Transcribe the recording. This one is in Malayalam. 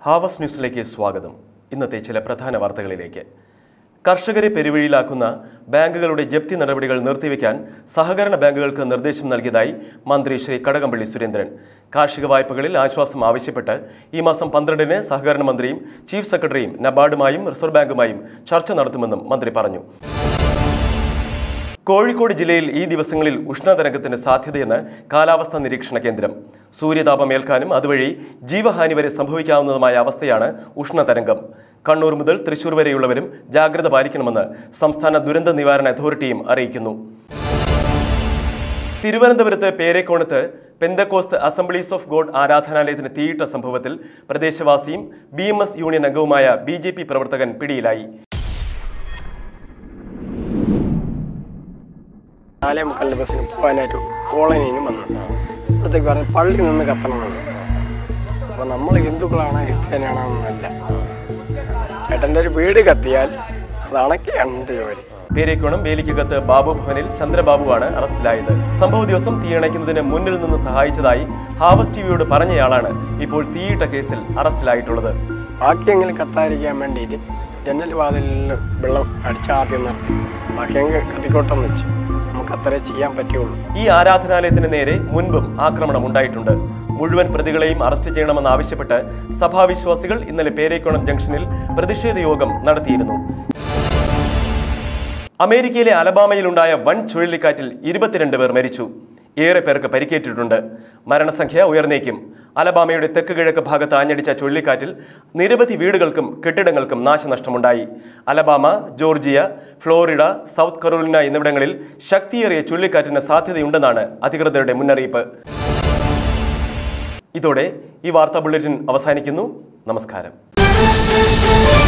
ഹാവസ് ന്യൂസിലേക്ക് സ്വാഗതം ഇന്നത്തെ ചില പ്രധാന വാർത്തകളിലേക്ക് കർഷകരെ പെരുവഴിയിലാക്കുന്ന ബാങ്കുകളുടെ ജപ്തി നടപടികൾ നിർത്തിവെക്കാൻ സഹകരണ ബാങ്കുകൾക്ക് നിർദ്ദേശം നൽകിയതായി മന്ത്രി ശ്രീ കടകംപള്ളി സുരേന്ദ്രൻ കാർഷിക വായ്പകളിൽ ആശ്വാസം ആവശ്യപ്പെട്ട് ഈ മാസം പന്ത്രണ്ടിന് സഹകരണ മന്ത്രിയും ചീഫ് സെക്രട്ടറിയും നബാർഡുമായും റിസർവ് ബാങ്കുമായും ചർച്ച നടത്തുമെന്നും മന്ത്രി പറഞ്ഞു കോഴിക്കോട് ജില്ലയിൽ ഈ ദിവസങ്ങളിൽ ഉഷ്ണതരംഗത്തിന് സാധ്യതയെന്ന് കാലാവസ്ഥാ നിരീക്ഷണ കേന്ദ്രം സൂര്യതാപം ഏൽക്കാനും അതുവഴി ജീവഹാനി വരെ സംഭവിക്കാവുന്നതുമായ അവസ്ഥയാണ് ഉഷ്ണതരംഗം കണ്ണൂർ മുതൽ തൃശൂർ വരെയുള്ളവരും ജാഗ്രത പാലിക്കണമെന്ന് സംസ്ഥാന ദുരന്ത നിവാരണ അതോറിറ്റിയും അറിയിക്കുന്നു തിരുവനന്തപുരത്ത് പേരേക്കോണത്ത് പെന്തക്കോസ്ത് അസംബ്ലീസ് ഓഫ് ഗോഡ് ആരാധനാലയത്തിന് തീയിട്ട സംഭവത്തിൽ പ്രദേശവാസിയും ബി എം എസ് യൂണിയൻ അംഗവുമായ ബി ജെ പി പ്രവർത്തകൻ പിടിയിലായി നാലേ മുക്കാലിൻ്റെ ബസ്സിന് പോകാനായിട്ട് കോളനിയിൽ വന്നു അപ്പോഴത്തേക്ക് പറഞ്ഞു പള്ളി നിന്ന് കത്തണമെന്ന് അപ്പോൾ നമ്മൾ ഹിന്ദുക്കളാണ് ക്രിസ്ത്യാനിയാണെന്നല്ല ചേട്ടൻ്റെ ഒരു വീട് കത്തിയാൽ അത് അണക്കുകയാണ് എൻ്റെ ജോലി പേരേക്കോണം വേലിക്കകത്ത് ബാബു ഭവനിൽ ചന്ദ്രബാബുവാണ് അറസ്റ്റിലായത് സംഭവ ദിവസം തീയണയ്ക്കുന്നതിന് മുന്നിൽ നിന്ന് സഹായിച്ചതായി ഹാവസ് ടിവിയോട് പറഞ്ഞയാളാണ് ഇപ്പോൾ തീയിട്ട കേസിൽ അറസ്റ്റിലായിട്ടുള്ളത് ബാക്കിയെങ്കിലും കത്താതിരിക്കാൻ വേണ്ടിയിട്ട് ജനൽ വാതിലിൽ വെള്ളം അടിച്ചാദ്യം നിർത്തി ബാക്കിയെങ്കിൽ കത്തിക്കോട്ടെന്ന് വെച്ച് നമുക്ക് അത്രേ ചെയ്യാൻ പറ്റുള്ളൂ ഈ ആരാധനാലയത്തിന് നേരെ മുൻപും ആക്രമണം ഉണ്ടായിട്ടുണ്ട് മുഴുവൻ പ്രതികളെയും അറസ്റ്റ് ചെയ്യണമെന്ന് ആവശ്യപ്പെട്ട് സഭാവിശ്വാസികൾ ഇന്നലെ പേരേക്കോണം ജംഗ്ഷനിൽ പ്രതിഷേധ യോഗം നടത്തിയിരുന്നു അമേരിക്കയിലെ അലബാമയിലുണ്ടായ വൻ ചുഴലിക്കാറ്റിൽ ഇരുപത്തിരണ്ട് പേർ മരിച്ചു ഏറെ പേർക്ക് പരിക്കേറ്റിട്ടുണ്ട് മരണസംഖ്യ ഉയർന്നേക്കും അലബാമയുടെ തെക്ക് കിഴക്ക് ഭാഗത്ത് ആഞ്ഞടിച്ച ചുഴലിക്കാറ്റിൽ നിരവധി വീടുകൾക്കും കെട്ടിടങ്ങൾക്കും നാശനഷ്ടമുണ്ടായി Alabama Georgia Florida South Carolina എന്നിവിടങ്ങളിൽ ശക്തിയേറിയ ചുഴലിക്കാറ്റിന് സാധ്യതയുണ്ടെന്നാണ് അധികൃതരുടെ മുന്നറിയിപ്പ് ഇതോടെ ഈ വാർത്താ ബുള്ളറ്റിൻ അവസാനിക്കുന്നു നമസ്കാരം